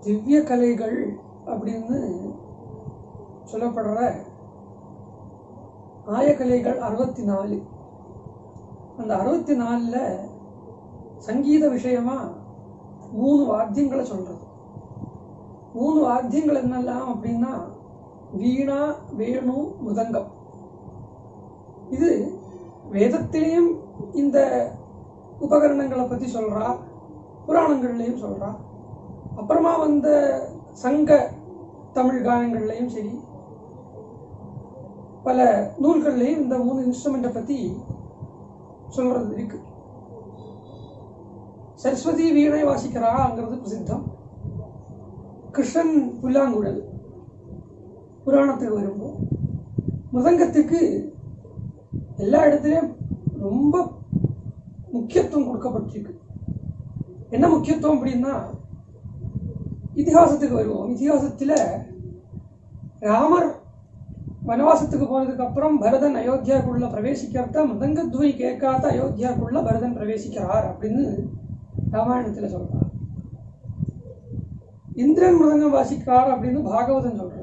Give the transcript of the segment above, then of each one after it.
திவ்ய கலைகள் அப்படின்னு சொல்லப்படுற ஆயக்கலைகள் அறுபத்தி நாலு அந்த அறுபத்தி நாலில் சங்கீத விஷயமா மூணு வாத்தியங்களை சொல்றது மூணு வாத்தியங்கள் என்னெல்லாம் அப்படின்னா வீணா வேணு முதங்கம் இது வேதத்திலையும் இந்த உபகரணங்களை பற்றி சொல்றா புராணங்கள்லையும் சொல்றா அப்புறமா வந்த சங்க தமிழ் கானங்கள்லையும் சரி பல நூல்கள்லையும் இந்த மூணு இன்ஸ்ட்ருமெண்ட்டை பற்றி சொல்றது இருக்கு சரஸ்வதி வீணை வாசிக்கிறாங்கிறது பிரசித்தம் கிருஷ்ணன் புல்லாங்குழல் புராணத்துக்கு வரும்போது முதங்கத்துக்கு எல்லா இடத்துலையும் ரொம்ப முக்கியத்துவம் கொடுக்கப்பட்டிருக்கு என்ன முக்கியத்துவம் அப்படின்னா இதிகாசத்துக்கு வருவோம் இதிகாசத்தில் ராமர் வனவாசத்துக்கு போனதுக்கு அப்புறம் பரதன் அயோத்தியாக்குள்ள பிரவேசிக்கிறத முதங்கத்வனி கேட்காத அயோத்தியாக்குள்ள பரதன் பிரவேசிக்கிறார் அப்படின்னு ராமாயணத்தில் சொல்றார் இந்திரன் மிருதங்கம் வாசிக்கிறார் அப்படின்னு பாகவதன் சொல்றது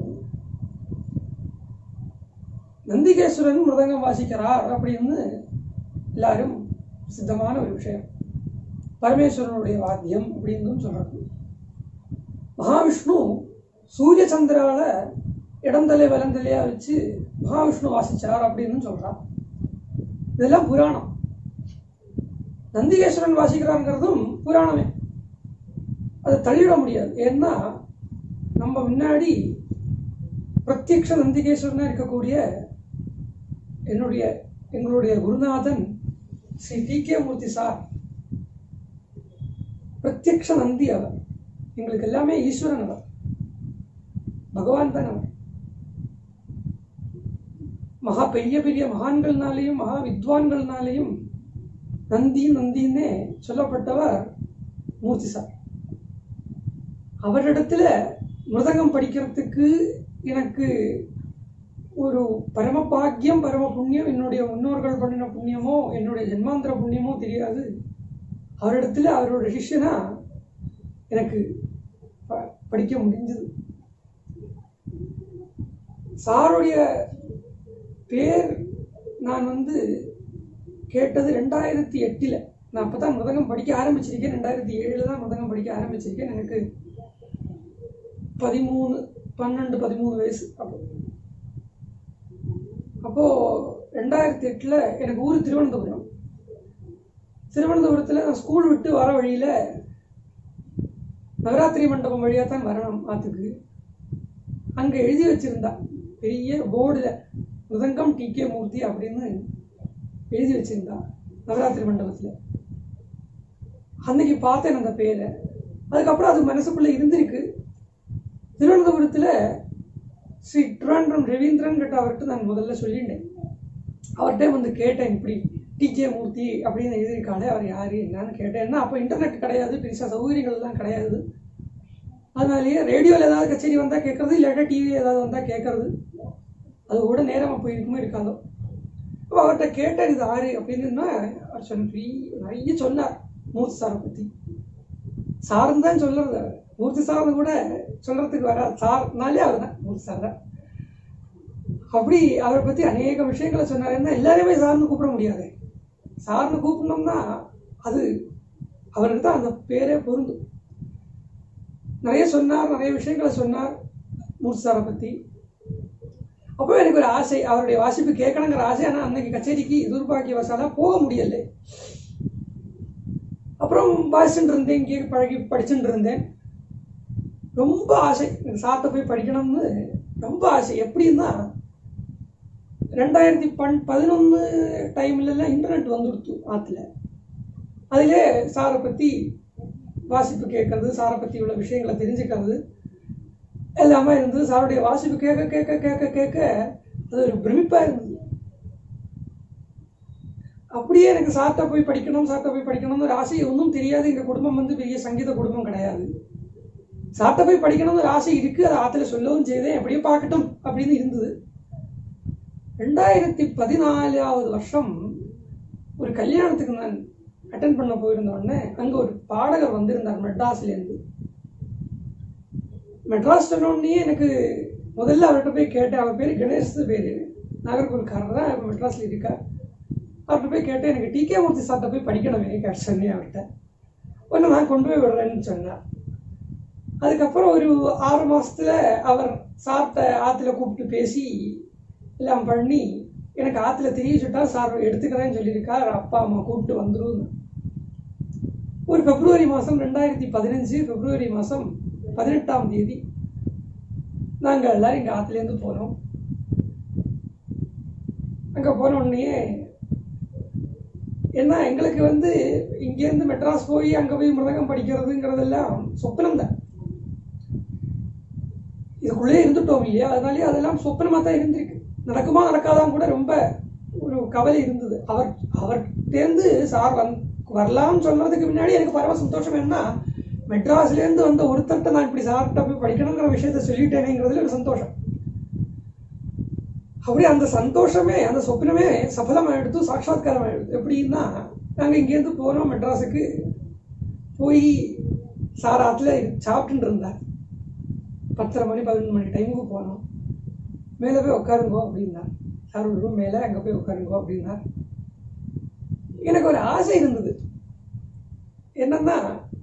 நந்திகேஸ்வரன் மிருதங்கம் வாசிக்கிறார் அப்படின்னு எல்லாரும் சித்தமான ஒரு விஷயம் பரமேஸ்வரனுடைய வாத்தியம் அப்படின்னு சொல்றது மகாவிஷ்ணு சூரிய சந்திரால இடந்தலை வலந்தலையா வச்சு மகாவிஷ்ணு வாசிச்சார் அப்படின்னு சொல்றார் இதெல்லாம் புராணம் நந்திகேஸ்வரன் வாசிக்கிறாங்கிறதும் புராணமே அதை தள்ளிட முடியாது ஏன்னா நம்ம முன்னாடி பிரத்யக்ஷ நந்திகேஸ்வரனா இருக்கக்கூடிய என்னுடைய எங்களுடைய குருநாதன் Shri T K Murthy sir பிரத்யக்ஷ நந்தி அவர் எங்களுக்கு எல்லாமே ஈஸ்வரன் அவர் பகவான் தான் அவர் மகா பெரிய பெரிய மகான்கள்னாலேயும் மகா வித்வான்கள்னாலேயும் நந்தி நந்தின்னே சொல்லப்பட்டவர் மூர்த்தி சார் அவரிடத்துல மிருதங்கம் படிக்கிறதுக்கு எனக்கு ஒரு பரம பாக்கியம் பரம புண்ணியம் என்னுடைய முன்னோர்கள் பண்ணின புண்ணியமோ என்னுடைய ஜென்மாந்திர புண்ணியமோ தெரியாது அவரிடத்துல அவரோட சிஷ்யனா எனக்கு ப- படிக்க முடிஞ்சது சாருடைய பேர் நான் வந்து கேட்டது ரெண்டாயிரத்தி எட்டில் நான் அப்போ தான் மிருதங்கம் படிக்க ஆரம்பிச்சிருக்கேன் ரெண்டாயிரத்தி ஏழில் தான் மிருதங்கம் படிக்க ஆரம்பிச்சிருக்கேன் எனக்கு பதிமூணு பன்னெண்டு பதிமூணு வயசு அப்போ அப்போது ரெண்டாயிரத்தி எட்டில் எனக்கு ஊர் திருவனந்தபுரம் திருவனந்தபுரத்தில் நான் ஸ்கூல் விட்டு வர வழியில் நவராத்திரி மண்டபம் வழியாக தான் வரணும் ஆற்றுக்கு அங்கே எழுதி வச்சிருந்தா பெரிய போர்டில் மிருதங்கம் டி கே மூர்த்தி அப்படின்னு எழுதி வச்சிருந்தா நவராத்திரி மண்டபத்தில் அன்னைக்கு பார்த்தேன் அந்த பேரை அதுக்கப்புறம் அது மனசுக்குள்ளே இருந்திருக்கு திருவனந்தபுரத்தில் ஸ்ரீ திருவனந்தபுரம் ரவீந்திரன் கிட்ட அவர்கிட்ட நான் முதல்ல சொல்லிட்டேன் அவர்கிட்ட வந்து கேட்டேன் இப்படி டி கே மூர்த்தி அப்படின்னு எழுதியிருக்காளே அவர் யார் என்னன்னு கேட்டேன் ஏன்னா அப்போ இன்டர்நெட் கிடையாது பெருசாக சௌகரியங்கள்லாம் கிடையாது அதனாலேயே ரேடியோவில் ஏதாவது கச்சேரி வந்தால் கேட்கறது இல்லாட்டா டிவி ஏதாவது வந்தால் கேட்கறது அது கூட நேரமாக போயிருக்குமோ இருக்காதோ அப்போ அவர்கிட்ட கேட்டேன் இது ஆறு அப்படின்னா அவர் சொன்ன பெரிய- நிறைய சொன்னார் மூர்த்தி சாரை பற்றி சார்னு தான் சொல்றது அவர் மூர்த்தி சார்னு கூட சொல்றதுக்கு வர சார்னாலே அவர் தான் மூர்த்தி சார் தான் அப்படி அவரை பற்றி அநேக விஷயங்களை சொன்னார் என்ன எல்லாரையுமே சார்னு கூப்பிட முடியாது சார்னு கூப்பிடணும்னா அது அவருக்கு தான் அந்த பேரே பொருந்தும் நிறைய சொன்னார் நிறைய விஷயங்களை சொன்னார் மூர்த்தி சாரை பற்றி அப்போ எனக்கு ஒரு ஆசை அவருடைய வாசிப்பு கேட்கணுங்கிற ஆசை ஆனால் அன்னைக்கு கச்சேரிக்கு துர்பாக்கியவசாலா போக முடியலை அப்புறம் வாசிச்சுட்டு இருந்தேன் இங்கே பழகி படிச்சுட்டு இருந்தேன் ரொம்ப ஆசை எனக்கு சாத்தை போய் படிக்கணும்னு ரொம்ப ஆசை எப்படின்னா ரெண்டாயிரத்தி பன் பதினொன்று டைம்லலாம் இன்டர்நெட் வந்துடுத்து ஆற்றுல அதிலே சாரை பற்றி வாசிப்பு கேட்கறது சாரை பற்றி உள்ள விஷயங்களை தெரிஞ்சுக்கிறது எல்லாமே இருந்தது சாருடைய வாசிப்பு கேட்க கேட்க கேட்க கேட்க அது ஒரு பிரமிப்பாக இருந்தது அப்படியே எனக்கு சார்ட்ட போய் படிக்கணும் சார்ட்ட போய் படிக்கணும்னு ஒரு ஆசை ஒன்றும் தெரியாது எங்கள் குடும்பம் வந்து பெரிய சங்கீத குடும்பம் கிடையாது சார்ட்ட போய் படிக்கணும்னு ஒரு ஆசை இருக்குது அதை ஆற்றுல சொல்லவும் செய்தேன் எப்படியோ பார்க்கட்டும் அப்படின்னு இருந்தது ரெண்டாயிரத்தி பதினாலாவது வருஷம் ஒரு கல்யாணத்துக்கு நான் அட்டன் பண்ண போயிருந்த உடனே அங்கே ஒரு பாடகர் வந்திருந்தார் மெட்ராஸ்லேருந்து மெட்ராஸ் சொன்னோடனே எனக்கு முதல்ல அவர்கிட்ட போய் கேட்டேன் அவர் பேர் கணேஷ் பேர் நாகர்கோவில்காரர் தான் இப்போ மெட்ராஸில் இருக்கார் அவர்கிட்ட போய் கேட்டேன் எனக்கு டிகே மூர்த்தி சார்ட்ட போய் படிக்கணுமே கேட்டு சொன்னேன் அவர்கிட்ட ஒன்று நான் கொண்டு போய் விடுறேன்னு சொன்னார் அதுக்கப்புறம் ஒரு ஆறு மாசத்துல அவர் சார்ட்ட ஆற்றுல கூப்பிட்டு பேசி எல்லாம் பண்ணி எனக்கு ஆற்றுல தெரிவிச்சுட்டா சார் எடுத்துக்கிறேன்னு சொல்லியிருக்கார் அப்பா அம்மா கூப்பிட்டு வந்துடும் ஒரு பிப்ரவரி மாதம் ரெண்டாயிரத்தி பதினஞ்சு பிப்ரவரி மாதம் பதினெட்டாம் தேதி நாங்கள் எல்லாரும் இங்கே ஆற்றுலேருந்து போனோம் அங்கே போன உடனே ஏன்னா எங்களுக்கு வந்து இங்கேருந்து மெட்ராஸ் போய் அங்கே போய் மிருதங்கம் படிக்கிறதுங்கிறதெல்லாம் சொப்பனம் தான் இதுக்குள்ளே இருந்துட்டோம் இல்லையா அதனாலே அதெல்லாம் சொப்பனமாக தான் இருந்திருக்கு நடக்குமா நடக்காதான் கூட ரொம்ப ஒரு கவலை இருந்தது அவர் அவர்கிட்டேருந்து சார் வந் வரலாம்னு சொன்னதுக்கு முன்னாடி எனக்கு பரவ சந்தோஷம் என்ன மெட்ராஸ்லேருந்து வந்த ஒருத்தர்கிட்ட நான் இப்படி சார்கிட்ட போய் படிக்கணுங்கிற விஷயத்த சொல்லிட்டேனேங்கிறதுல ஒரு சந்தோஷம் அப்படியே அந்த சந்தோஷமே அந்த சொப்னமே சஃலமாயிடுத்து சாட்சாத்காரம் ஆயிடுது எப்படின்னா நாங்கள் இங்கேருந்து போனோம் மெட்ராஸுக்கு போய் சார் ஆற்றுல சாப்பிட்டுட்டு இருந்தார் பத்தரை மணி பதினொன்று மணி டைமுக்கு போனோம் மேலே போய் உட்காருங்கோ அப்படின்னார் சார் ஒரு ரூம் மேலே அங்கே போய் உட்காருங்கோ அப்படின்னார் எனக்கு ஒரு ஆசை இருந்தது என்னன்னா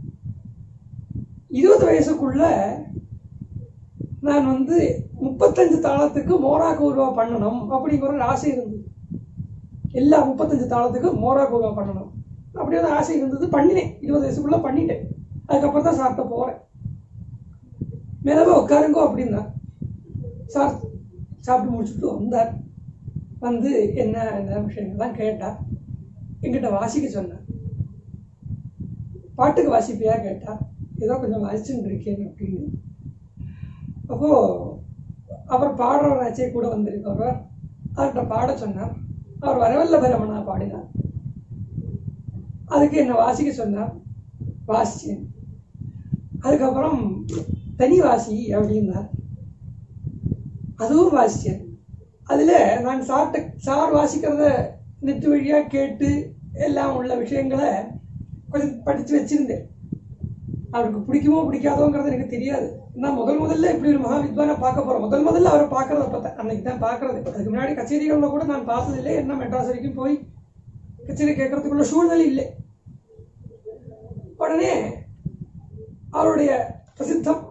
இருபது வயசுக்குள்ள நான் வந்து முப்பத்தஞ்சு தாளத்துக்கு மோரா கூர்வா பண்ணணும் அப்படிங்கிற ஒரு ஆசை இருந்தது எல்லா முப்பத்தஞ்சு தாளத்துக்கு மோரா கூர்வா பண்ணணும் அப்படி ஒரு ஆசை இருந்தது பண்ணினேன் இருபது வயசுக்குள்ள பண்ணிட்டேன் அதுக்கப்புறம் தான் சார்கிட்ட போகிறேன் மேலவே உட்காருங்கோ அப்படின்னா சார் சாப்பிட்டு முடிச்சுட்டு வந்தார் வந்து என்ன என்ன விஷயங்கள்லாம் கேட்டார் எங்கிட்ட வாசிக்க சொன்னார் பாட்டுக்கு வாசிப்பியா கேட்டா ஏதோ கொஞ்சம் வாசிச்சுட்டு இருக்கேன் அப்படின்னு அப்போ அவர் பாடுறவராச்சே கூட வந்திருக்கவர் அவர்கிட்ட பாட சொன்னார் அவர் வரவல்ல பரமனா பாடினார் அதுக்கு என்ன வாசிக்க சொன்னார் வாசிச்சேன் அதுக்கப்புறம் தனி வாசி அப்படின்னார் அதுவும் வாசிச்சேன் அதில் நான் சார்ட்ட சார் வாசிக்கிறத நெட்டு வழியாக கேட்டு எல்லாம் உள்ள விஷயங்களை கொஞ்சம் படித்து வச்சிருந்தேன் அவருக்கு பிடிக்குமோ பிடிக்காதோங்கிறது எனக்கு தெரியாது நான் முதல் முதல்ல இப்படி ஒரு மகா வித்வானை பார்க்க போகிறேன் முதல் முதல்ல அவரை பார்க்கறத பார்த்தேன் அன்னைக்கு தான் பார்க்கறது அதுக்கு முன்னாடி கச்சேரிகளில் கூட நான் பார்த்ததில்லை என்ன மெட்ராஸ் வரைக்கும் போய் கச்சேரி கேட்கறதுக்குள்ள சூழ்நிலை இல்லை உடனே அவருடைய பிரசித்தம்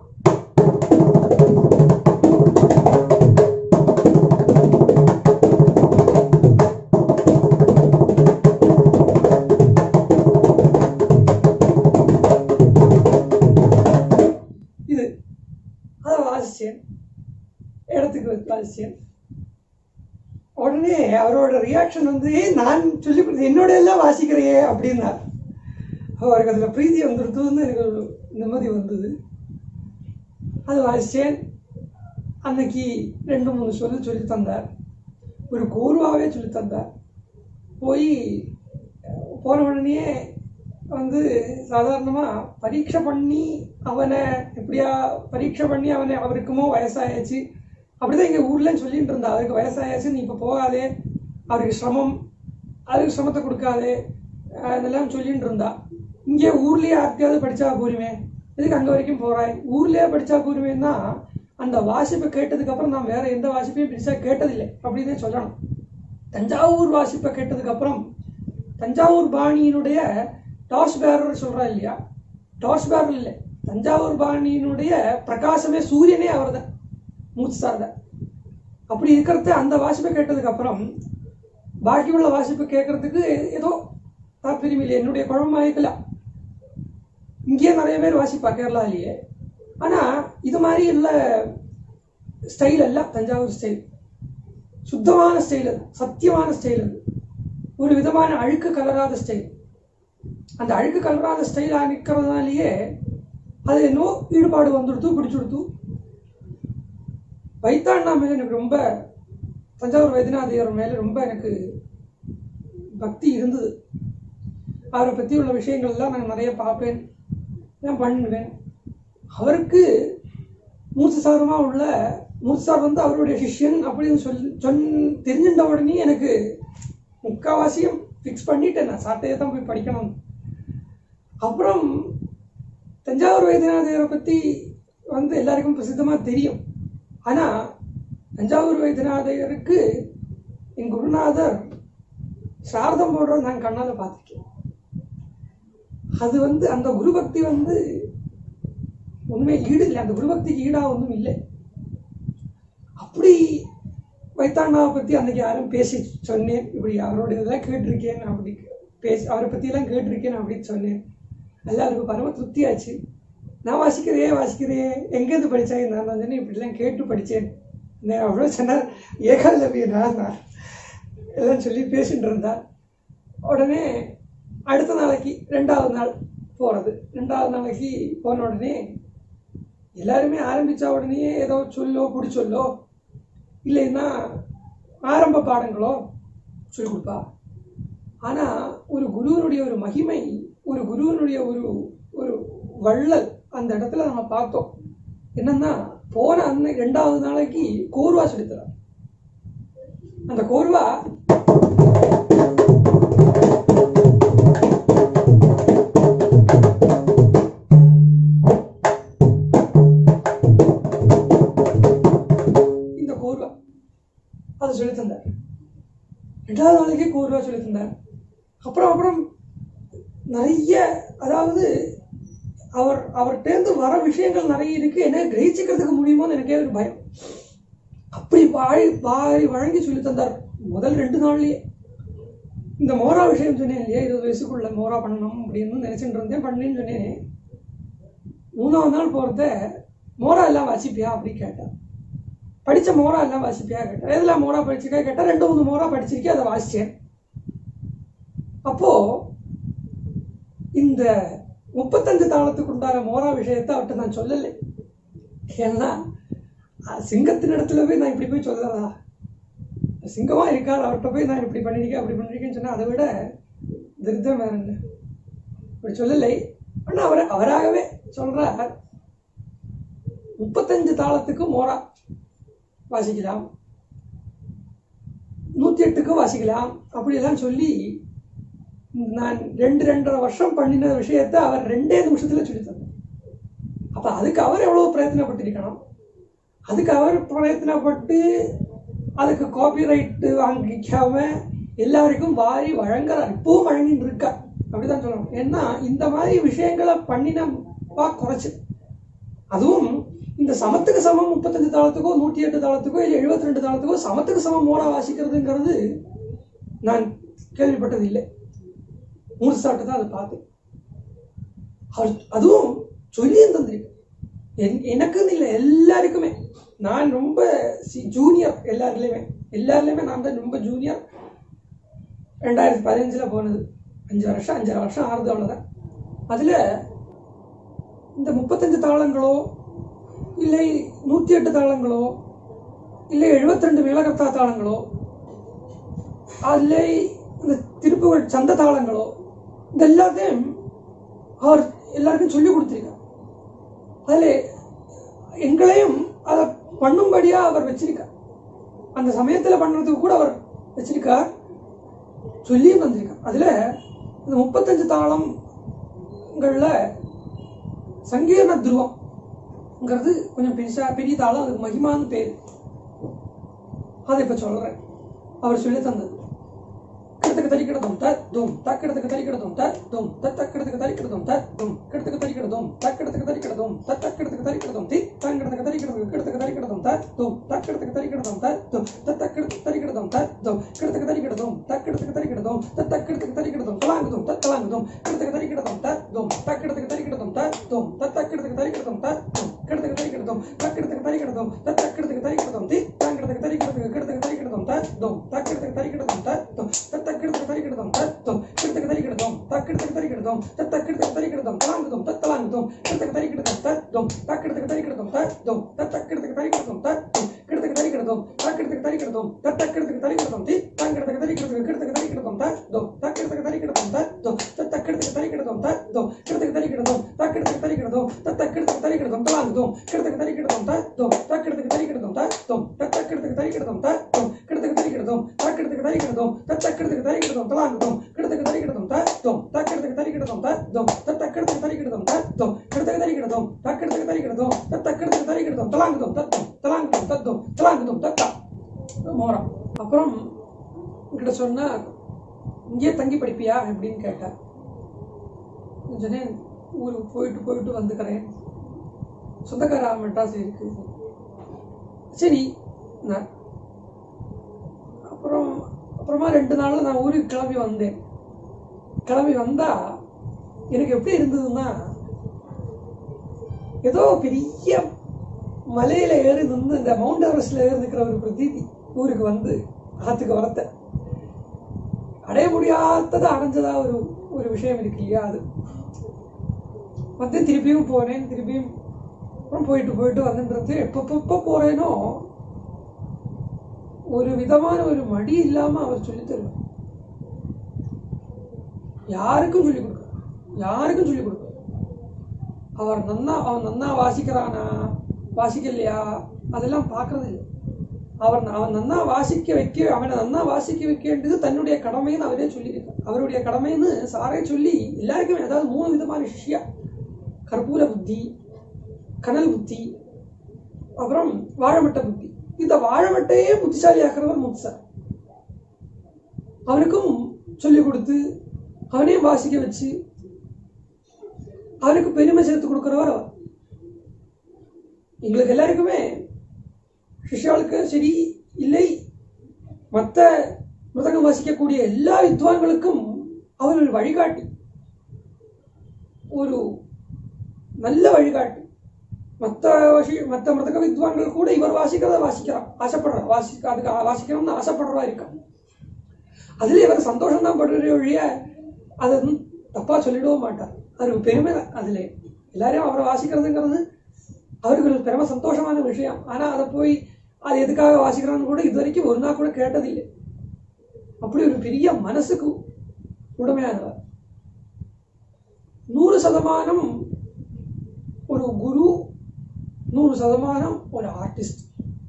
இது அதை வாசிச்சேன் இடத்துக்கு வந்து வாசிச்சேன் உடனே அவரோட ரியாக்ஷன் வந்து "ஏய், நான் சொல்லி கொடுத்து என்னோட எல்லாம் வாசிக்கிறையே அப்படின்னார் அவருக்கு அதில் பிரீத்தி வந்துடுத்துன்னு எனக்கு ஒரு நிம்மதி வந்தது அது வாசித்தேன் அன்னைக்கு ரெண்டு மூணு சொல்லி சொல்லி தந்தார் ஒரு கோர்வாவே சொல்லி தந்தார் போய் போன உடனே வந்து சாதாரணமாக பரீட்சை பண்ணி அவனை எப்படியா பரீட்சை பண்ணி அவனை அவருக்குமோ வயசாயாச்சு அப்படிதான் எங்கள் ஊர்லன்னு சொல்லிட்டு இருந்தா அவருக்கு வயசாயாச்சு நீ இப்போ போகாதே அவருக்கு சிரமம் அதுக்கு சிரமத்தை கொடுக்காதே அஹ் இதெல்லாம் சொல்லிட்டு இருந்தா இங்கே ஊர்லேயே யாருக்கையாவது படித்தா போருமே எதுக்கு அங்கே வரைக்கும் போகிறாய் ஊர்லேயே படித்தா போருமேன்னா அந்த வாசிப்பை கேட்டதுக்கப்புறம் நான் வேற எந்த வாசிப்பையும் பெருசாக கேட்டதில்லை அப்படின்னே சொல்லணும் தஞ்சாவூர் வாசிப்பை கேட்டதுக்கப்புறம் தஞ்சாவூர் பாணியினுடைய டார்ச் பேரர் சொல்கிறா இல்லையா டார்ச் பேரர் இல்லை தஞ்சாவூர் பாணியினுடைய பிரகாசமே சூரியனே அவர் தான் மூச்சு சார் தான் அப்படி இருக்கிறத அந்த வாசிப்பை கேட்டதுக்கப்புறம் பாக்கி உள்ள வாசிப்பை கேட்கறதுக்கு ஏதோ தாற்பயம் இல்லை என்னுடைய குழம்பு இருக்கலாம் இங்கேயே நிறைய பேர் வாசிப்பா கேரளாலேயே ஆனால் இது மாதிரி உள்ள ஸ்டைல் அல்ல தஞ்சாவூர் ஸ்டைல் சுத்தமான ஸ்டைல் அது சத்தியமான ஸ்டைல் அது ஒரு விதமான அழுக்கு கலராத ஸ்டைல் அந்த அழுக்கு கலராத ஸ்டைல் நிற்கிறதுனாலேயே அது என்னோ ஈடுபாடு வந்துடுத்து பிடிச்சுடுத்து வைத்தாண்ணா மேலே எனக்கு ரொம்ப தஞ்சாவூர் வைத்தியநாதையர் மேலே ரொம்ப எனக்கு பக்தி இருந்தது அவரை பற்றி உள்ள விஷயங்கள்லாம் நான் நிறைய பார்ப்பேன் நான் பண்ணுவேன் அவருக்கு மூச்சு சாரமாக உள்ள மூச்சு சார் வந்து அவருடைய சிஷ்யன் அப்படின்னு சொல்லி சொன் தெரிஞ்சின்ற உடனே எனக்கு முக்கால்வாசியம் ஃபிக்ஸ் பண்ணிட்டேன் நான் சாட்டையை தான் போய் படிக்கணும் அப்புறம் தஞ்சாவூர் வைத்தியநாதையரை பற்றி வந்து எல்லாருக்கும் பிரசித்தமா தெரியும் ஆனா தஞ்சாவூர் வைத்தியநாதையருக்கு என் குருநாதர் சாரதம் போடுறோம் நான் கண்ணால பார்த்துருக்கேன் அது வந்து அந்த குரு பக்தி வந்து ஒண்ணுமே ஈடு இல்லை அந்த குரு பக்திக்கு ஈடா ஒன்றும் இல்லை அப்படி வைத்தாண்ணாவை பத்தி அன்னைக்கு யாரும் பேசி சொன்னேன் இப்படி அவரோட இதெல்லாம் கேட்டிருக்கேன் அப்படி பேசி அவரை பத்தியெல்லாம் கேட்டிருக்கேன் அப்படின்னு சொன்னேன் எல்லாருக்கும் பரம திருப்தியாச்சு நான் வாசிக்கிறே வாசிக்கிறேன் எங்கேருந்து படித்தேன் நான் நான் சொன்னேன் இப்படிலாம் கேட்டு படித்தேன் நான் அவ்வளோ சொன்னார் ஏகாலபியனா நான் எல்லாம் சொல்லி பேசிட்டு இருந்தார் உடனே அடுத்த நாளைக்கு ரெண்டாவது நாள் போகிறது ரெண்டாவது நாளைக்கு போன உடனே எல்லாருமே ஆரம்பித்த உடனே ஏதோ சொல்லோ பிடி சொல்லோ இல்லைன்னா ஆரம்ப பாடங்களோ சொல்லிக் கொடுப்பா ஆனால் ஒரு குருவனுடைய ஒரு மகிமை ஒரு குருவனுடைய ஒரு ஒரு வள்ளல் அந்த இடத்துல நம்ம பார்த்தோம் என்னன்னா போன அந்த ரெண்டாவது நாளைக்கு கோர்வா சொல்லித்தரார் அந்த கோர்வா இந்த கோர்வா அதை சொல்லி தந்தார் ரெண்டாவது நாளைக்கே கோர்வா சொல்லி தந்தார் அப்புறம் அப்புறம் நிறைய அதாவது அவர் அவர்கிட்டேருந்து வர விஷயங்கள் நிறைய இருக்கு என்ன கிரகிச்சிக்கிறதுக்கு முடியுமோன்னு எனக்கே ஒரு பயம் அப்படி வாழி வாரி வழங்கி சொல்லி தந்தார் முதல் ரெண்டு நாள்லயே இந்த மோரா விஷயம் சொன்னேன் இல்லையா இருபது வயசுக்குள்ள மோரா பண்ணணும் அப்படின்னு நினைச்சிட்டு இருந்தேன் பண்ணேன்னு சொன்னேன் மூணாவது நாள் போறத மோரா எல்லாம் வாசிப்பியா அப்படி கேட்டேன் படிச்ச மோரா எல்லாம் வாசிப்பியா கேட்டேன் எதுல மோரா படிச்சிருக்கா கேட்டா ரெண்டு மூணு மோரா படிச்சிருக்கேன் அதை வாசிச்சேன் அப்போ இந்த முப்பத்தஞ்சு தாளத்துக்கு உண்டான மோரா விஷயத்தை அவர்கிட்ட நான் சொல்லலை ஏன்னா அஹ், சிங்கத்தின் இடத்துல போய் நான் இப்படி போய் சொல்லலா சிங்கமா இருக்கார் அவர்கிட்ட போய் நான் இப்படி பண்ணிருக்கேன் அப்படி பண்ணிருக்கேன்னு சொன்னா அதை விட திருத்தம் வேற என்ன இப்படி சொல்லலை ஆனா அவர் அவராகவே சொல்றார் முப்பத்தஞ்சு தாளத்துக்கு மோரா வாசிக்கலாம் நூத்தி எட்டுக்கு வாசிக்கலாம் அப்படியெல்லாம் சொல்லி நான் ரெண்டு ரெண்டரை வருஷம் பண்ணின விஷயத்தை அவர் ரெண்டே நிமிஷத்துல சொல்லி தந்தார் அப்ப அதுக்கு அவர் எவ்வளவு பிரயத்தனப்பட்டிருக்கணும் அதுக்கு அவர் பிரயத்தனப்பட்டு அதுக்கு காப்பிரைட் வாங்கிக்காம எல்லாருக்கும் வாரி வழங்குறார் இப்பவும் வழங்கிட்டு இருக்கார் அப்படிதான் சொல்லணும் ஏன்னா இந்த மாதிரி விஷயங்களை பண்ணினப்பா குறைச்சு அதுவும் இந்த சமத்துக்கு சமம் முப்பத்தஞ்சு தாளத்துக்கோ நூற்றி எட்டு தாளத்துக்கோ இல்லை எழுபத்தி ரெண்டு தாளத்துக்கோ சமத்துக்கு சமம் மோனா வாசிக்கிறதுங்கிறது நான் கேள்விப்பட்டது இல்லை மூணு சாப்பிட்டு தான் அதை பார்த்தேன் அவர் அதுவும் சொல்லி தந்திருக்கு என்- எனக்குன்னு இல்லை எல்லாருக்குமே நான் ரொம்ப ஜூனியர் எல்லாருலேயுமே எல்லாருலேயுமே நான் தான் ரொம்ப ஜூனியர் ரெண்டாயிரத்தி பதினஞ்சுல போனது அஞ்சு வருஷம் அஞ்சரை வருஷம் ஆறுது அவ்வளோதான் அதில் இந்த முப்பத்தஞ்சு தாளங்களோ இல்லை நூற்றி எட்டு தாளங்களோ இல்லை 72 ரெண்டு மேலகர்த்தா தாளங்களோ இல்லை இந்த திருப்புகழ் சந்த தாளங்களோ இது எல்லாத்தையும் அவர் எல்லாருக்கும் சொல்லி கொடுத்திருக்கார் அதில் எங்களையும் அதை பண்ணும்படியா அவர் வச்சிருக்கார் அந்த சமயத்துல பண்றதுக்கு கூட அவர் வச்சிருக்கார் சொல்லியும் தந்திருக்கார் அதுல இந்த முப்பத்தஞ்சு தாளங்கள்ல சங்கீர்ண துருவம்ங்கிறது கொஞ்சம் பெருசா பெரிய தாளம் அதுக்கு மகிமான்னு பேர் அதை இப்ப சொல்றேன் அவர் சொல்லி தந்தது கிடத்துக்கு தரிக்கிடதும் த தும் தக்கிடத்துக்கு தரிக்கிடதும் த தும் த தக்கிடத்துக்கு தரிக்கிடதும் த தும் கிடத்துக்கு தரிக்கிடதும் தக்கிடத்துக்கு தரிக்கிடதும் த தக்கிடத்துக்கு தரிக்கிடதும் தி தங்கிடத்துக்கு தரிக்கிடதும் கிடத்துக்கு தரிக்கிடதும் த தும் தக்கிடத்துக்கு தரிக்கிடதும் த தும் த தக்கிடத்துக்கு தரிக்கிடதும் த தும் கிடத்துக்கு தரிக்கிடதும் தக்கிடத்துக்கு தரிக்கிடதும் த தக்கிடத்துக்கு தரிக்கிடதும் தலாங்குதும் த தலாங்குதும் கிடத்துக்கு தரிக்கிடதும் த தும் தக்கிடத்துக்கு தரிக்கிடதும் த தும் த தக்கிடத்துக்கு தரிக்கிடதும் த தும் கிடத்துக்கு தரிக்கிடதும் தக்கிடத்துக்கு தரிக்கிடதும் த தக்கிடத்துக்கு தரிக்கிடதும் தி தங்கிடத்துக்கு தரிக்கிடதும் கிடத்துக்கு தரிக்கிடதும் த தும் தக்கிடத்துக்கு தரிக்கிடதும் த தும் த தக்கிடத்துக்கு தரிக்கிடதும் த தும் கிடத்துக்கு தரிக்கிடதும் தக்கிடத்துக்கு தரிக்கிடதும் த தக்கிடத்துக்கு தரிக்கிடதும் தலாங்குதும் த தலாங்குதும் கிடத்துக்கு தரிக்கிடதும் த தும் தக்கிடத்துக்கு தரிக்கிடதும் த தும் த தக்கிடத்துக்கு தரிக்கிடதும் த தும் கிடத்துக்கு தரிக்கிடதும் தக்கிடத்துக்கு தரிக்கிடதும் த தக்கிடத்துக்கு தரிக்கிடதும் தி தங்கிடத்துக்கு தரிக்கிடதும் கிடத்துக்கு தரிக்கிடதும் த தும் தக்கிடத்துக்கு தரிக்கிடதும் த தும் த தக்கிடத்துக்கு தரிக்கிடதும் த தும் கிடத்துக்கு தரிக்கிடதும் தக்கிடத்துக்கு தரிக்கிடதும் த தக்கிடத்துக்கு தரிக்கிடதும் தலாங்குதும் கிடத்துக்கு தரிக்கிடதும் த தும் தக்கிடத்துக்கு தரிக்கிடதும் த தும் த தக்கிடத்துக்கு தரிக்கிடதும் த தும் கிடத்துக்கு தரிக்கிடதும் தக்கிடத்துக்கு தரிக்கிடதும் தத்தக்கிடத்துக்கு தரிக்கிடதும் தலாங்குதும் கிடத்துக்கு தரிக்கிடதும் தத்தும் தக்கிடத்துக்கு தரிக்கிடதும் தத்தும் தத்தக்கிடத்துக்கு தரிக்கிடதும் தத்தும் கிடத்துக்கு தரிக்கிடதும் தக்கிடத்துக்கு தரிக்கிடதும் தத்தக்கிடத்துக்கு தரிக்கிடதும் தலாங்குதும் தத்தும் தலாங்குதும் தத்தும் தலாங்குதும் தத்தா மோரம் அப்புறம் என்கிட்ட சொன்னா இங்கேயே தங்கி படிப்பியா அப்படின்னு கேட்டார் சொன்னேன் ஊருக்கு போயிட்டு போயிட்டு வந்துக்கிறேன் சொந்தக்கார மெட்ராஸ் இருக்கு சரி நான் அப்புறம் அப்புறமா ரெண்டு நாள்ல நான் ஊருக்கு கிளம்பி வந்தேன் கிளம்பி வந்தா எனக்கு எப்படி இருந்ததுன்னா ஏதோ பெரிய மலையில ஏறி நின்று இந்த மவுண்ட் எவரெஸ்ட்ல ஏறி நிற்கிற ஒரு பிரதீதி ஊருக்கு வந்து ஆத்துக்கு வரத்த அடைய முடியாததை அடைஞ்சதா ஒரு ஒரு விஷயம் இருக்கு இல்லையா அது வந்து திருப்பியும் போனேன் திருப்பியும் அப்புறம் போயிட்டு போயிட்டு வந்துன்றது எப்பப்போ போறேனோ ஒரு விதமான ஒரு மடி இல்லாம அவர் சொல்லித் தருவார் யாருக்கும் சொல்லிக் கொடுக்க யாருக்கும் சொல்லிக் கொடுக்க அவர் நன்னா அவன் நன்னா வாசிக்கிறானா வாசிக்கலையா அதெல்லாம் பார்க்கறது இல்லை அவர் அவன் நன்னா வாசிக்க வைக்க அவனை நன்னா வாசிக்க வைக்க வேண்டியது தன்னுடைய கடமைன்னு அவரே சொல்லியிருக்கார் அவருடைய கடமைன்னு சாரே சொல்லி எல்லாருக்குமே அதாவது மூணு விதமான சிஷ்யா கற்பூர புத்தி கனல் புத்தி அப்புறம் வாழைமட்ட புத்தி இந்த வாழைமட்டையே புத்திசாலி ஆக்கிறவர் முத்சா அவனுக்கும் சொல்லிக் கொடுத்து அவனையும் வாசிக்க வச்சு அவனுக்கு பெருமை சேர்த்து கொடுக்கிறவர் அவர் எங்களுக்கு எல்லாருக்குமே சிஷ்யாளுக்கு சரி இல்லை மற்ற மிருதங்கம் வாசிக்கக்கூடிய எல்லா வித்வான்களுக்கும் அவர் ஒரு வழிகாட்டி ஒரு நல்ல வழிகாட்டி மற்ற வசி மற்ற மிருதக வித்வான்கள் கூட இவர் வாசிக்கிறத வாசிக்கிறான் ஆசைப்படுறான் வாசி அதுக்கு வாசிக்கணும்னு ஆசைப்படுறவா இருக்கான் அதுல இவர் சந்தோஷம் தான் படுற ஒழிய அதை வந்து தப்பா சொல்லிடவும் மாட்டார் அவருக்கு பெருமை தான் அதுல எல்லாரையும் அவரை வாசிக்கிறதுங்கிறது அவருக்கு ஒரு பெருமை சந்தோஷமான விஷயம் ஆனா அதை போய் அது எதுக்காக வாசிக்கிறான்னு கூட இது வரைக்கும் ஒரு நாள் கூட கேட்டதில்லை அப்படி ஒரு பெரிய மனசுக்கு உடமையானவர் நூறு சதமானம் ஒரு குரு நூறு சதமானம் ஒரு ஆர்டிஸ்ட்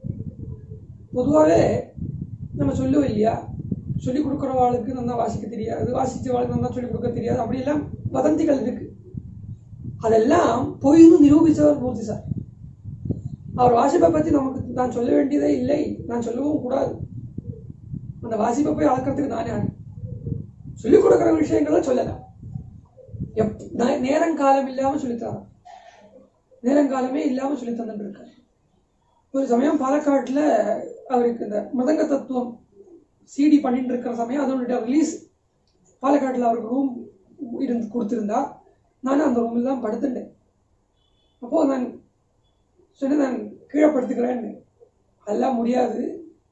பொதுவாகவே நம்ம சொல்லுவோம் இல்லையா சொல்லிக் கொடுக்குறவாளுக்கு நல்லா வாசிக்க தெரியாது வாசிச்சவாளுக்கு நல்லா சொல்லிக் கொடுக்க தெரியாது அப்படியெல்லாம் வதந்திகள் இருக்கு அதெல்லாம் பொய்னு நிரூபித்தவர் மூர்த்தி சார் அவர் வாசிப்பை பற்றி நமக்கு நான் சொல்ல வேண்டியதே இல்லை நான் சொல்லவும் கூடாது அந்த வாசிப்பை போய் அளக்கிறதுக்கு நானே ஆள் சொல்லிக் கொடுக்குற விஷயங்களை சொல்லலாம் எப் நே- நேரங்காலம் இல்லாமல் சொல்லித்தரான் நேரங்காலமே இல்லாமல் சொல்லி தந்துட்டு இருக்கார் ஒரு சமயம் பாலக்காட்டில் அவருக்கு இந்த மிருதங்க தத்துவம் சிடி பண்ணிட்டு இருக்கிற சமயம் அதனுடைய ரிலீஸ் பாலக்காட்டில் அவருக்கு ரூம் இருந்து கொடுத்துருந்தா நானும் அந்த ரூமில் தான் படுத்துட்டேன் அப்போது நான் சொன்னேன் நான் கீழே படுத்துக்கிறேன்னு அதெல்லாம் முடியாது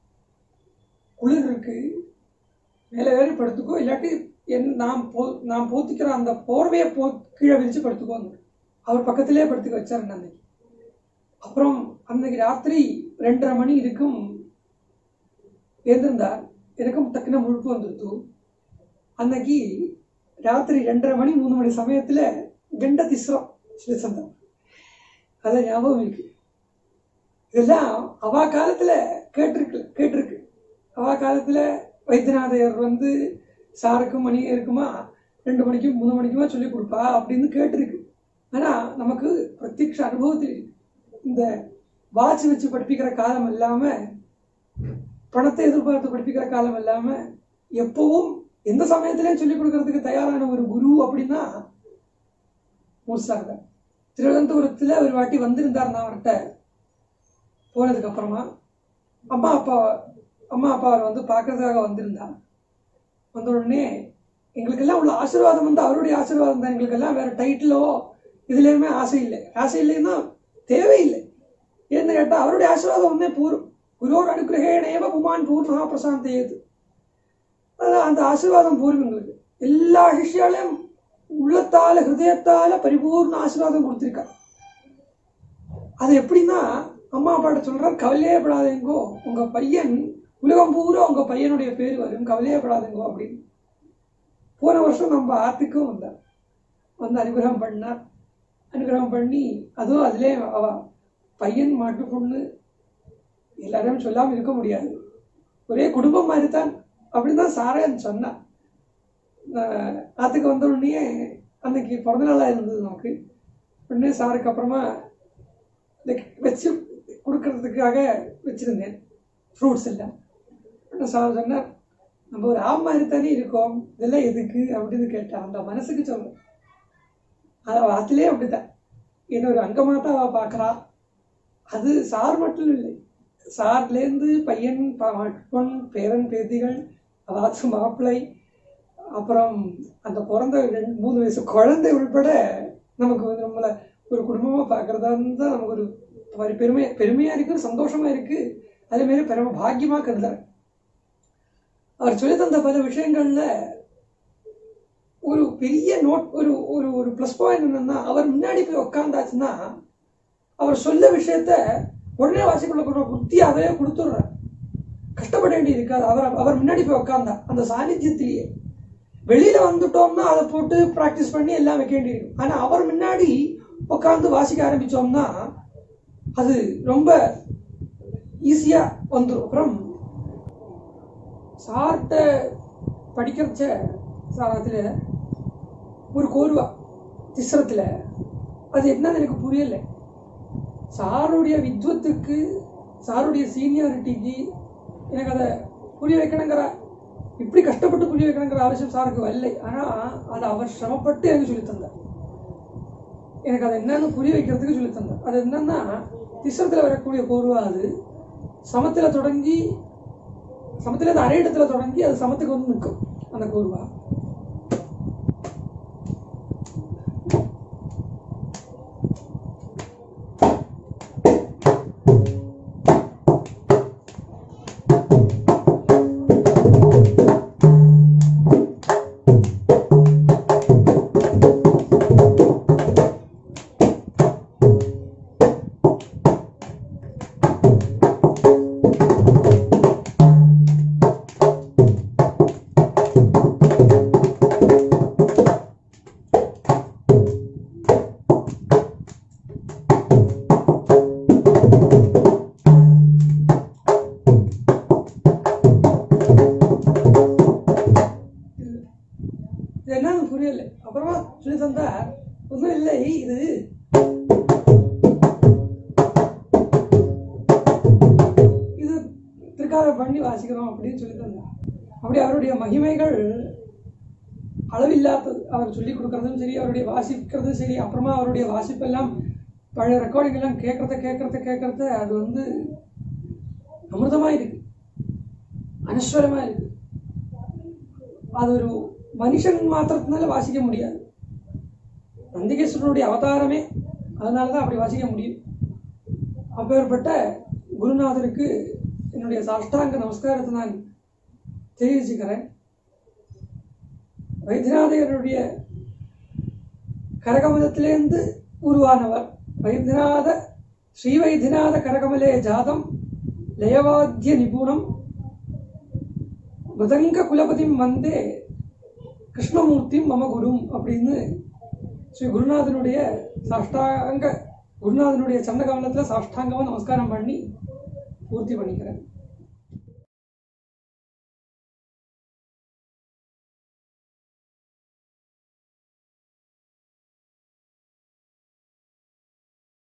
குளிர் இருக்கு மேலே ஏறி படுத்துக்கோ இல்லாட்டி என் நான் போ நான் போத்திக்கிற அந்த போர்வையை போ கீழே விரிச்சு படுத்துக்கோங்க அவர் பக்கத்திலே படுத்துக்க வச்சார் அன்னைக்கு அப்புறம் அன்னைக்கு ராத்திரி ரெண்டரை மணி இருக்கும் எழுந்திருந்தார் எனக்கும் டக்குன்னு முழுப்பு வந்துருத்து அன்னைக்கு ராத்திரி ரெண்டரை மணி மூணு மணி சமயத்துல கண்ட திஸ்ரம் ஸ்ரீசந்தம் அதான் ஞாபகம் இருக்கு இதெல்லாம் அவா காலத்துல கேட்டிருக்கு கேட்டிருக்கு அவா காலத்துல வைத்தியநாதையர் வந்து சாருக்கும் மணி இருக்குமா ரெண்டு மணிக்கும் மூணு மணிக்குமா சொல்லி கொடுப்பா அப்படின்னு கேட்டிருக்கு ஆனா நமக்கு பிரத்யக்ஷ அனுபவத்தில் இருக்கு இந்த வாட்ச் வச்சு படிப்பிக்கிற காலம் இல்லாம பணத்தை எதிர்பார்த்து படிப்பிக்கிற காலம் இல்லாம எப்பவும் எந்த சமயத்திலையும் சொல்லிக் கொடுக்கறதுக்கு தயாரான ஒரு குரு அப்படின்னா மூர்சார் தான் திருவனந்தபுரத்துல ஒரு வாட்டி வந்திருந்தார் நான் அவர்கிட்ட போனதுக்கு அப்புறமா அம்மா அப்பா அம்மா அப்பா அவர் வந்து பார்க்கறதுக்காக வந்திருந்தா வந்த உடனே எங்களுக்கெல்லாம் உள்ள ஆசீர்வாதம் வந்து அவருடைய ஆசீர்வாதம் தான் எங்களுக்கெல்லாம் வேற டைட்டிலோ இதுலேயுமே ஆசை இல்லை ஆசை இல்லைன்னா தேவையில்லை ஏன்னு கேட்டால் அவருடைய ஆசீர்வாதம் வந்தே பூரும் குருவோர் அனுகிரகேணேவ புமான் பூர்ணா பிரசாந்தேது அதான் அந்த ஆசீர்வாதம் பூர்வம் எங்களுக்கு எல்லா சிஷ்யாலையும் உள்ளத்தால ஹிருதயத்தால பரிபூர்ண ஆசீர்வாதம் கொடுத்திருக்கார் அது எப்படின்னா அம்மா அப்பாட்ட சொல்றார் கவலையப்படாதீங்கோ உங்க பையன் உலகம் பூரா உங்க பையனுடைய பேர் வரும் கவலையப்படாதீங்கோ அப்படின்னு போன வருஷம் நம்ம ஆத்துக்கும் வந்தார் வந்து அனுகிரகம் பண்ணார் அனுகிரகம் பண்ணி அதுவும் அதிலே அவ பையன் மாட்டு பொண்ணு எல்லாரும் சொல்லாம இருக்க முடியாது ஒரே குடும்பம் மாதிரி தான் அப்படின்னு தான் சாரே சொன்னான் நான் அதுக்கு வந்த உடனே அன்னைக்கு பிறந்த நாளாக இருந்தது நமக்கு உடனே சாருக்கு அப்புறமா இந்த வச்சு கொடுக்கறதுக்காக வச்சுருந்தேன் ஃப்ரூட்ஸ் எல்லாம் உடனே சார் சொன்னார் நம்ம ஒரு ஆம் மாதிரி தானே இருக்கோம் இதெல்லாம் எதுக்கு அப்படின்னு கேட்டேன் அந்த மனசுக்கு சொல்றேன் அது அதுலேயே அப்படிதான் என்ன ஒரு அங்கமாக தான் அவள் பார்க்குறா அது சார் மட்டும் இல்லை சார்லேருந்து பையன் ப- பொன் பேரன் பேத்திகள் அதாவது மாப்பிள்ளை அப்புறம் அந்த பிறந்த ரெண்டு மூணு வயசு குழந்தை உள்பட நமக்கு வந்து நம்மளை ஒரு குடும்பமாக பார்க்குறதா இருந்தால் நமக்கு ஒரு ஒரு பெருமை பெருமையாக இருக்குது சந்தோஷமாக இருக்குது அதேமாரி பெருமை பாக்கியமாக கருதுறேன் அவர் சொல்லி தந்த பல விஷயங்கள்ல ஒரு பெரிய நோட் ஒரு ஒரு ஒரு ப்ளஸ் பாயிண்ட் என்னன்னா அவர் முன்னாடி போய் உட்காந்தாச்சுன்னா அவர் சொல்ல விஷயத்த உடனே வாசிக்குள்ள புத்தி அதையே கொடுத்துட்றார் கஷ்டப்பட வேண்டி இருக்காது அவர் அவர் முன்னாடி போய் உட்காந்தா அந்த சாநித்தியத்திலேயே வெளியில வந்துட்டோம்னா அதை போட்டு ப்ராக்டிஸ் பண்ணி எல்லாம் வைக்க வேண்டியிருக்கும் ஆனா அவர் முன்னாடி உட்காந்து வாசிக்க ஆரம்பிச்சோம்னா அது ரொம்ப ஈஸியா வந்துடும் அப்புறம் சார்கிட்ட படிக்கிறச்ச சார் அதில் ஒரு கோர்வா திஸ்ரத்தில் அது என்னன்னு எனக்கு புரியல சாருடைய வித்வத்துக்கு சாருடைய சீனியாரிட்டிக்கு எனக்கு அதை புரிய வைக்கணுங்கிற இப்படி கஷ்டப்பட்டு புரிய வைக்கணுங்கிற அவசியம் சாருக்கு வரலை ஆனால் அதை அவர் சிரமப்பட்டு எனக்கு சொல்லித் தந்தார் எனக்கு அதை என்னன்னு புரிய வைக்கிறதுக்கு சொல்லித் தந்தார் அது என்னன்னா திஸ்ரத்தில் வரக்கூடிய கோர்வா அது சமத்தில் தொடங்கி சமத்துல இருந்து அரை இடத்துல தொடங்கி அது சமத்துக்கு வந்து நிற்கும் அந்த கூர்வா இது என்னன்னு புரியல அப்புறமா சொல்லி தந்தா ஒன்றும் இல்லை இது இது திருக்கால பண்ணி வாசிக்கிறோம் அப்படின்னு சொல்லி தந்தா அப்படி அவருடைய மகிமைகள் அளவில்லாதது அவர் சொல்லி கொடுக்கறதும் சரி அவருடைய வாசிக்கிறதும் சரி அப்புறமா அவருடைய வாசிப்பெல்லாம் பழைய ரெக்கார்டிங் எல்லாம் கேட்கறத கேட்கறத கேட்கறத அது வந்து அமிர்தமா இருக்கு அனஸ்வரமா இருக்கு அது ஒரு மனுஷன் மாத்திரத்தினால வாசிக்க முடியாது நந்திகேஸ்வரனுடைய அவதாரமே அதனால தான் அப்படி வாசிக்க முடியும் அப்பேற்பட்ட குருநாதருக்கு என்னுடைய சாஷ்டாங்க நமஸ்காரத்தை நான் தெரிவிச்சுக்கிறேன் வைத்தியநாதையருடைய கரகமலத்திலேருந்து உருவானவர் வைத்தியநாத ஸ்ரீ வைத்தியநாத கரகமலே ஜாதம் லயவாத்திய நிபுணம் மிருதங்க குலபதிம் வந்தே கிருஷ்ணமூர்த்தி மம குரும் அப்படின்னு ஸ்ரீ குருநாதனுடைய சாஷ்டாங்க குருநாதனுடைய சந்த கமலத்தில் சாஷ்டாங்கமாக நமஸ்காரம் பண்ணி பூர்த்தி பண்ணிக்கிறேன்